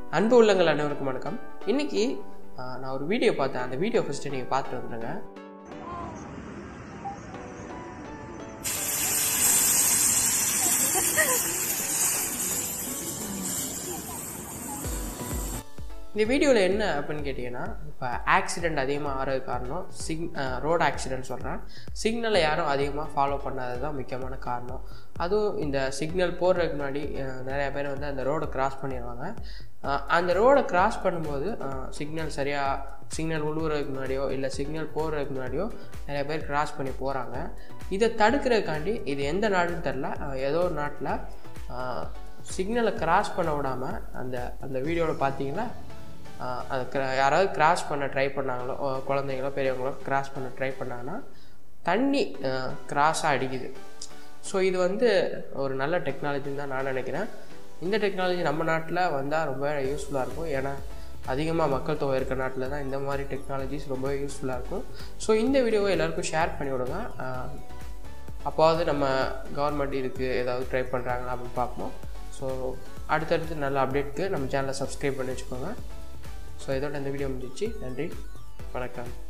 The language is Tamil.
அன்பு உள்ளங்கள் அனைவருக்கும் வணக்கம் இன்னைக்கு ஆஹ், நான் ஒரு வீடியோ பார்த்தேன் அந்த வீடியோ ஃபஸ்ட்டு நீங்கள் பார்த்துட்டு வந்துடுங்க இந்த வீடியோவில் என்ன அப்படின்னு கேட்டிங்கன்னா இப்போ ஆக்சிடெண்ட் அதிகமாக ஆகிறது காரணம் சிக் ரோடு ஆக்சிடென்ட் சொல்கிறேன் சிக்னலை யாரும் அதிகமாக ஃபாலோ பண்ணாதது தான் முக்கியமான காரணம் அதுவும் இந்த சிக்னல் போடுறதுக்கு முன்னாடி அஹ், நிறைய பேர் வந்து அந்த ரோடை கிராஸ் பண்ணிடுவாங்க அஹ், அந்த ரோடை கிராஸ் பண்ணும்போது சிக்னல் சரியாக சிக்னல் உழுவுறதுக்கு முன்னாடியோ இல்லை சிக்னல் போடுறதுக்கு முன்னாடியோ நிறைய பேர் கிராஸ் பண்ணி போகிறாங்க இதை தடுக்கிறதுக்காண்டி இது எந்த நாடுன்னு தெரில அஹ், ஏதோ ஒரு நாட்டில் சிக்னலை கிராஸ் பண்ண விடாமல் அந்த அந்த வீடியோவில் பார்த்தீங்கன்னா ஆஹ் அது cra- யாராவது கிராஸ் பண்ண ட்ரை பண்ணாங்களோ அஹ் குழந்தைங்களோ பெரியவங்களோ கிராஸ் பண்ண ட்ரை பண்ணாங்கன்னா தண்ணி கிராஸாக அடிக்குது ஸோ இது வந்து ஒரு நல்ல டெக்னாலஜின்னு தான் நான் நினைக்கிறேன் இந்த டெக்னாலஜி நம்ம நாட்டில் வந்தால் ரொம்ப யூஸ்ஃபுல்லாக இருக்கும் ஏன்னா அதிகமாக மக்கள் தொகை இருக்க நாட்டில் தான் இந்த மாதிரி டெக்னாலஜிஸ் ரொம்ப யூஸ்ஃபுல்லாக இருக்கும் ஸோ இந்த வீடியோவை எல்லாருக்கும் ஷேர் பண்ணி விடுங்க ஆஹ் அப்போவாவது நம்ம கவர்மெண்ட் இதுக்கு ஏதாவது ட்ரை பண்ணுறாங்களா அப்படின்னு பார்ப்போம் ஸோ அடுத்தடுத்து நல்ல அப்டேட்க்கு நம்ம சேனலை சப்ஸ்கிரைப் பண்ணி வச்சுக்கோங்க ஸோ இதோட இந்த வீடியோ முடிஞ்சிச்சு நன்றி வணக்கம்